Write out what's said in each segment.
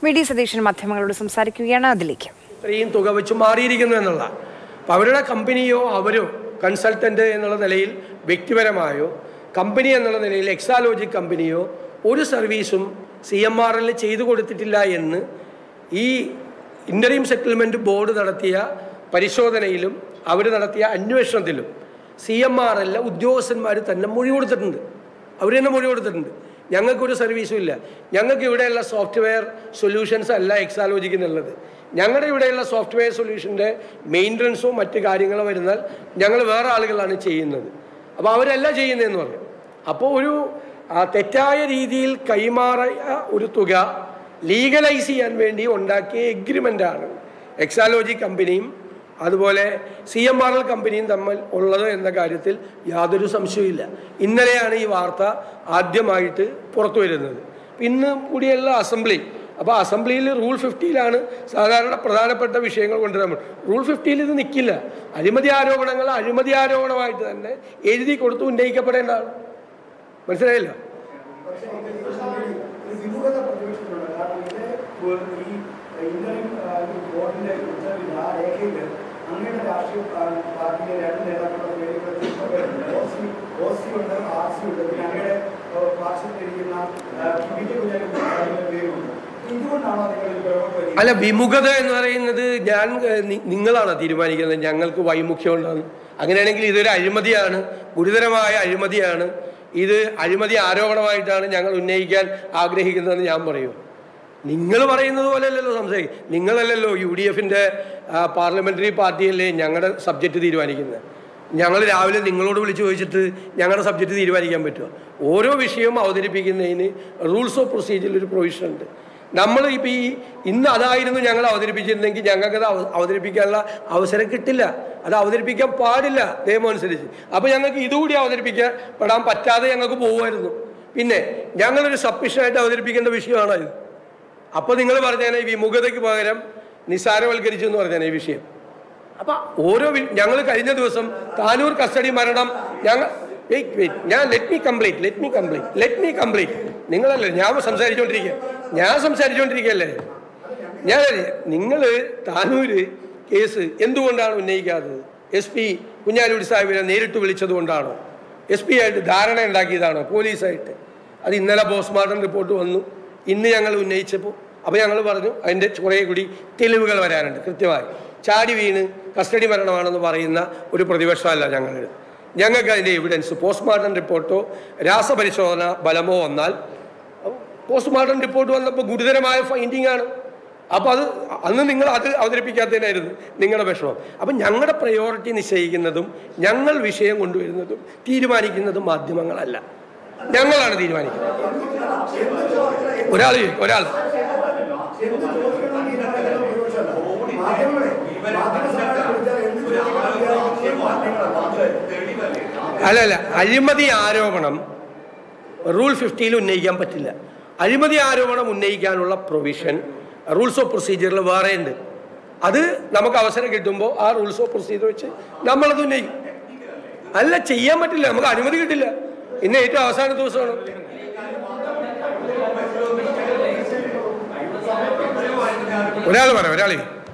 V D Satheesan മാധ്യമങ്ങളോട് സംസാരിക്കുകയാണ് അതിലേക്ക് ഇത്രയും തുക വെച്ച് മാറിയിരിക്കുന്നു എന്നുള്ള അപ്പോൾ അവരുടെ കമ്പനിയോ അവരോ കൺസൾട്ടൻ്റ് എന്നുള്ള നിലയിൽ വ്യക്തിപരമായോ കമ്പനി എന്നുള്ള നിലയിൽ എക്സാലോജി കമ്പനിയോ ഒരു സർവീസും സി എം ആർ എല്ലിൽ ചെയ്തു കൊടുത്തിട്ടില്ല എന്ന് ഈ ഇൻ്റർവ്യൂം സെറ്റിൽമെൻറ്റ് ബോർഡ് നടത്തിയ പരിശോധനയിലും അവർ നടത്തിയ അന്വേഷണത്തിലും സി എം ആർ എല്ലിലെ ഉദ്യോഗസ്ഥന്മാർ തന്നെ മൊഴി കൊടുത്തിട്ടുണ്ട് അവർ തന്നെ മൊഴി കൊടുത്തിട്ടുണ്ട് ഞങ്ങൾക്കൊരു സർവീസും ഇല്ല ഞങ്ങൾക്ക് ഇവിടെയുള്ള സോഫ്റ്റ്വെയർ സൊല്യൂഷൻസ് അല്ല എക്സാലോജിക്കുന്നുള്ളത് ഞങ്ങളുടെ ഇവിടെയുള്ള സോഫ്റ്റ്വെയർ സൊല്യൂഷൻ്റെ മെയിൻ്റനൻസോ മറ്റ് കാര്യങ്ങളോ വരുന്നാൽ ഞങ്ങൾ വേറെ ആളുകളാണ് ചെയ്യുന്നത് അപ്പോൾ അവരല്ല ചെയ്യുന്നതെന്ന് പറയും അപ്പോൾ ഒരു ആ, തെറ്റായ രീതിയിൽ കൈമാറിയ ഒരു തുക ലീഗലൈസ് ചെയ്യാൻ വേണ്ടി ഉണ്ടാക്കിയ എഗ്രിമെൻ്റാണ് എക്സാലോജി കമ്പനിയും അതുപോലെ സി എം ആർ എൽ കമ്പനിയും തമ്മിൽ ഉള്ളത് എന്ന കാര്യത്തിൽ യാതൊരു സംശയവുമില്ല ഇന്നലെയാണ് ഈ വാർത്ത ആദ്യമായിട്ട് പുറത്തു വരുന്നത് ഇന്ന് കൂടിയുള്ള അസംബ്ലി അപ്പോൾ അസംബ്ലിയിൽ റൂൾ ഫിഫ്റ്റിയിലാണ് സാധാരണ പ്രധാനപ്പെട്ട വിഷയങ്ങൾ കൊണ്ടുവരാൻ റൂൾ ഫിഫ്റ്റിയിൽ ഇത് നിൽക്കില്ല അഴിമതി ആരോപണങ്ങൾ അഴിമതി ആരോപണമായിട്ട് തന്നെ എഴുതി കൊടുത്ത് ഉന്നയിക്കപ്പെടേണ്ടതാണ് മനസ്സിലായല്ലോ ഒരു വിമുഖത പ്രതിപക്ഷത്തിലുണ്ട് കാരണം ഇത് ഈ ഇന്ത്യൻ ബോർഡിന്റെ ഉത്തരവിൽ ആ രേഖയിൽ അങ്ങയുടെ രാഷ്ട്രീയ പാ- പാർട്ടിയിലെ രണ്ട് നേതാക്കളുടെ പേരുകൾ ഒ സി ഒ സി ഉണ്ട് ആർ സി ഉണ്ട് പിന്നെ അങ്ങയുടെ പാർശ്വത്തിലിരിക്കുന്ന പി കെ കുഞ്ഞാലിന്റെ പേരുണ്ട് ഇതുകൊണ്ടാണോ നിങ്ങൾ ഈ പ്രയോഗം വരുന്നത് അല്ല വിമുഖത എന്ന് പറയുന്നത് ഞാൻ ഏഹ്, നി- നിങ്ങളാണ് തീരുമാനിക്കുന്നത് ഞങ്ങൾക്ക് വൈമുഖ്യം ഉണ്ടാകുന്നു അങ്ങനെയാണെങ്കിൽ ഇതൊരു അഴിമതിയാണ് ഗുരുതരമായ അഴിമതിയാണ് ഇത് അഴിമതി ആരോപണമായിട്ടാണ് ഞങ്ങൾ ഉന്നയിക്കാൻ ആഗ്രഹിക്കുന്നതെന്ന് ഞാൻ പറയൂ നിങ്ങൾ പറയുന്നത് പോലെയല്ലല്ലോ സംസാരിക്കും നിങ്ങളല്ലല്ലോ യു ഡി എഫിൻ്റെ പാർലമെൻ്ററി പാർട്ടിയല്ലേ ഞങ്ങളുടെ സബ്ജക്റ്റ് തീരുമാനിക്കുന്നത് ഞങ്ങൾ രാവിലെ നിങ്ങളോട് വിളിച്ച് ചോദിച്ചിട്ട് ഞങ്ങളുടെ സബ്ജക്റ്റ് തീരുമാനിക്കാൻ പറ്റുമോ ഓരോ വിഷയവും അവതരിപ്പിക്കുന്നതിന് റൂൾസ് ഓഫ് പ്രൊസീജിയറിൽ ഒരു പ്രൊവിഷൻ ഉണ്ട് നമ്മൾ ഇപ്പോൾ ഈ ഇന്ന് അതായിരുന്നു ഞങ്ങൾ അവതരിപ്പിച്ചിരുന്നെങ്കിൽ ഞങ്ങൾക്കത് അവ- അവതരിപ്പിക്കാനുള്ള അവസരം കിട്ടില്ല അത് അവതരിപ്പിക്കാൻ പാടില്ല നിയമം അനുസരിച്ച് അപ്പോൾ ഞങ്ങൾക്ക് ഇതുകൂടി അവതരിപ്പിക്കാൻ പെടാൻ പറ്റാതെ ഞങ്ങൾക്ക് പോകുമായിരുന്നു പിന്നെ ഞങ്ങളൊരു സബ്മിഷനായിട്ട് അവതരിപ്പിക്കേണ്ട വിഷയമാണ് ഇത് അപ്പോൾ നിങ്ങൾ പറഞ്ഞേനെ ഈ വിമുഖതയ്ക്ക് പകരം നിസ്സാരവൽക്കരിച്ചു എന്ന് പറഞ്ഞേനെ ഈ വിഷയം അപ്പം ഓരോ ഞങ്ങൾ കഴിഞ്ഞ ദിവസം താനൂർ കസ്റ്റഡി മരണം ഞങ്ങൾ വെയിറ്റ് വെയിറ്റ് ഞാൻ let me complete let me complete let me complete നിങ്ങളല്ലേ ഞാൻ സംസാരിച്ചുകൊണ്ടിരിക്കുക ഞാൻ സംസാരിച്ചുകൊണ്ടിരിക്കുകയല്ലേ ഞാൻ നിങ്ങൾ താനൂര് കേസ് എന്തുകൊണ്ടാണ് ഉന്നയിക്കാത്തത് എസ് പി കുഞ്ഞാലൂടി സാഹിബിനെ നേരിട്ട് വിളിച്ചത് കൊണ്ടാണോ എസ് പി ആയിട്ട് ധാരണ ഉണ്ടാക്കിയതാണോ പോലീസായിട്ട് അത് ഇന്നലെ പോസ്റ്റ്മോർട്ടം റിപ്പോർട്ട് വന്നു ഇന്ന് ഞങ്ങൾ ഉന്നയിച്ചപ്പോൾ അപ്പോൾ ഞങ്ങൾ പറഞ്ഞു അതിൻ്റെ കുറേ കൂടി തെളിവുകൾ വരാനുണ്ട് കൃത്യമായി ചാടി വീണ് കസ്റ്റഡി മരണമാണെന്ന് പറയുന്ന ഒരു പ്രതിപക്ഷമല്ല ഞങ്ങൾ ഞങ്ങൾക്ക് അതിൻ്റെ എവിഡൻസ് പോസ്റ്റ്മോർട്ടം റിപ്പോർട്ടോ രാസപരിശോധന ബലമോ വന്നാൽ പോസ്റ്റ്മോർട്ടം റിപ്പോർട്ട് വന്നപ്പോൾ ഗുരുതരമായ ഫൈൻഡിങ് ആണ് അപ്പോൾ അത് അന്ന് നിങ്ങൾ അത് അവതരിപ്പിക്കാത്തതിനായിരുന്നു നിങ്ങളുടെ വിഷമം അപ്പം ഞങ്ങളുടെ പ്രയോറിറ്റി നിശ്ചയിക്കുന്നതും ഞങ്ങൾ വിഷയം കൊണ്ടുവരുന്നതും തീരുമാനിക്കുന്നതും മാധ്യമങ്ങളല്ല ഞങ്ങളാണ് തീരുമാനിക്കുന്നത് ഒരാൾ ചോദിക്കും, ഒരാൾ മാധ്യമങ്ങളെ മാധ്യമ സമ്മേളനം വിളിച്ചാൽ എന്ത് ചോദിക്കണം മാധ്യമങ്ങളാണ് അല്ല അല്ല അഴിമതി ആരോപണം റൂൾ ഫിഫ്റ്റിയിൽ ഉന്നയിക്കാൻ പറ്റില്ല അഴിമതി ആരോപണം ഉന്നയിക്കാനുള്ള പ്രൊവിഷൻ റൂൾസ് ഓഫ് പ്രൊസീജിയറിൽ വേറെ ഉണ്ട് അത് നമുക്ക് അവസരം കിട്ടുമ്പോൾ ആ റൂൾസ് ഓഫ് പ്രൊസീജിയർ വെച്ച് നമ്മളത് ഉന്നയിക്കും അല്ല ചെയ്യാൻ പറ്റില്ല നമുക്ക് അനുമതി കിട്ടില്ല ഇന്ന് ഏറ്റവും അവസാന ദിവസമാണ് ഒരാൾ പറയാം ഒരാൾ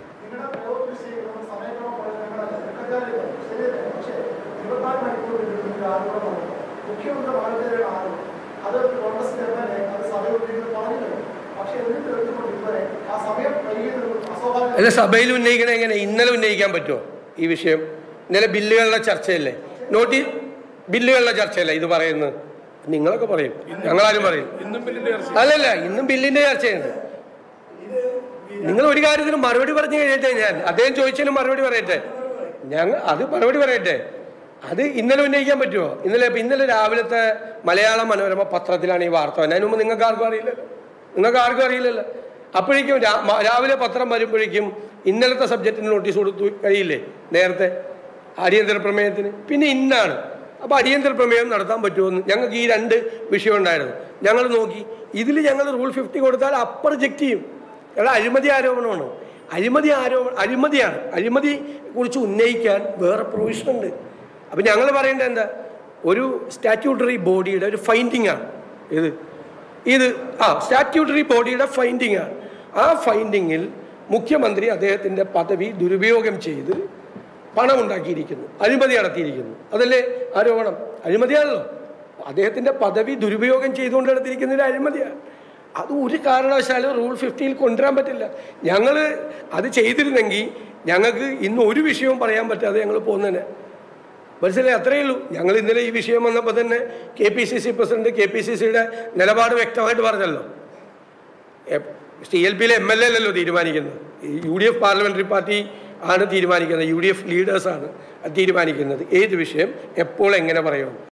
മുഖ്യമന്ത്രി വളരെ ആരും അത് കോൺഗ്രസിന്റെ എം എൽ എ അത് സഭയിൽ ഉന്നയിക്കുന്നത് പറഞ്ഞില്ല പക്ഷെ എന്നിട്ട് എടുത്തുകൊണ്ട് ഇതുവരെ ആ സമയം വൈകിയത് അസ്വാഭാവിക അല്ല സഭയിൽ ഉന്നയിക്കണത് എങ്ങനെ ഇന്നലെ ഉന്നയിക്കാൻ പറ്റുമോ ഈ വിഷയം ഇന്നലെ ബില്ലുകളുടെ ചർച്ചയല്ലേ നോട്ടി ബില്ലുകളുടെ ചർച്ചയല്ലേ ഇത് പറയുന്നത് നിങ്ങളൊക്കെ പറയും ഞങ്ങളാരും പറയും അല്ലല്ല ഇന്നും ബില്ലിന്റെ ചർച്ചയുണ്ട് നിങ്ങൾ ഒരു കാര്യത്തിന് മറുപടി പറഞ്ഞു കഴിയട്ടെ ഞാൻ അദ്ദേഹം ചോദിച്ചതിന് മറുപടി പറയട്ടെ ഞങ്ങൾ അത് മറുപടി പറയട്ടെ അത് ഇന്നലെ ഉന്നയിക്കാൻ പറ്റുമോ ഇന്നലെ ഇപ്പം ഇന്നലെ രാവിലത്തെ മലയാള മനോരമ പത്രത്തിലാണ് ഈ വാർത്ത വന്നത് അതിന് മുമ്പ് നിങ്ങൾക്ക് ആർക്കും അറിയില്ലല്ലോ നിങ്ങൾക്ക് ആർക്കും അറിയില്ലല്ലോ അപ്പോഴേക്കും രാ- മ- രാവിലെ പത്രം വരുമ്പോഴേക്കും ഇന്നലത്തെ സബ്ജക്റ്റിന് നോട്ടീസ് കൊടുത്തു കഴിയില്ലേ നേരത്തെ അടിയന്തര പ്രമേയത്തിന് പിന്നെ ഇന്നാണ് അപ്പോൾ അടിയന്തര പ്രമേയം നടത്താൻ പറ്റുമെന്ന് ഞങ്ങൾക്ക് ഈ രണ്ട് വിഷയം ഉണ്ടായിരുന്നു ഞങ്ങൾ നോക്കി ഇതിൽ ഞങ്ങൾ റൂൾ ഫിഫ്റ്റി കൊടുത്താൽ അപ്പർ റിജക്റ്റ് ചെയ്യും കാരണം അഴിമതി ആരോപണമാണ് അഴിമതി ആരോപണം അഴിമതിയാണ് അഴിമതി കുറിച്ച് ഉന്നയിക്കാൻ വേറെ പ്രൊവിഷൻ ഉണ്ട് അപ്പം ഞങ്ങൾ പറയേണ്ടത് എന്താ ഒരു സ്റ്റാറ്റ്യൂട്ടറി ബോഡിയുടെ ഒരു ഫൈൻഡിങ് ആണ് ഇത് ഇത് ആ സ്റ്റാറ്റ്യൂട്ടറി ബോഡിയുടെ ഫൈൻഡിങ് ആണ് ആ ഫൈൻഡിങ്ങിൽ മുഖ്യമന്ത്രി അദ്ദേഹത്തിൻ്റെ പദവി ദുരുപയോഗം ചെയ്ത് പണം ഉണ്ടാക്കിയിരിക്കുന്നു അഴിമതി നടത്തിയിരിക്കുന്നു അതല്ലേ ആരോപണം അഴിമതിയാണല്ലോ അദ്ദേഹത്തിൻ്റെ പദവി ദുരുപയോഗം ചെയ്തുകൊണ്ട് നടത്തിയിരിക്കുന്ന ഒരു അഴിമതിയാണ് അത് ഒരു കാരണവശാലും റൂൾ ഫിഫ്റ്റിയിൽ കൊണ്ടുവരാൻ പറ്റില്ല ഞങ്ങൾ അത് ചെയ്തിരുന്നെങ്കിൽ ഞങ്ങൾക്ക് ഇന്ന് ഒരു വിഷയവും പറയാൻ പറ്റാതെ ഞങ്ങൾ പോകുന്നതിന് മനസ്സിലായി അത്രയേ ഉള്ളൂ ഞങ്ങൾ ഇന്നലെ ഈ വിഷയം വന്നപ്പോൾ തന്നെ K P C C president K P C സിയുടെ നിലപാട് വ്യക്തമായിട്ട് പറഞ്ഞല്ലോ സി എൽ പിയിലെ എം എൽ എ അല്ലല്ലോ തീരുമാനിക്കുന്നത് ഈ U D F parliamentary party ആണ് തീരുമാനിക്കുന്നത് യു ഡി എഫ് ലീഡേഴ്സാണ് തീരുമാനിക്കുന്നത് ഏത് വിഷയം എപ്പോൾ എങ്ങനെ പറയണം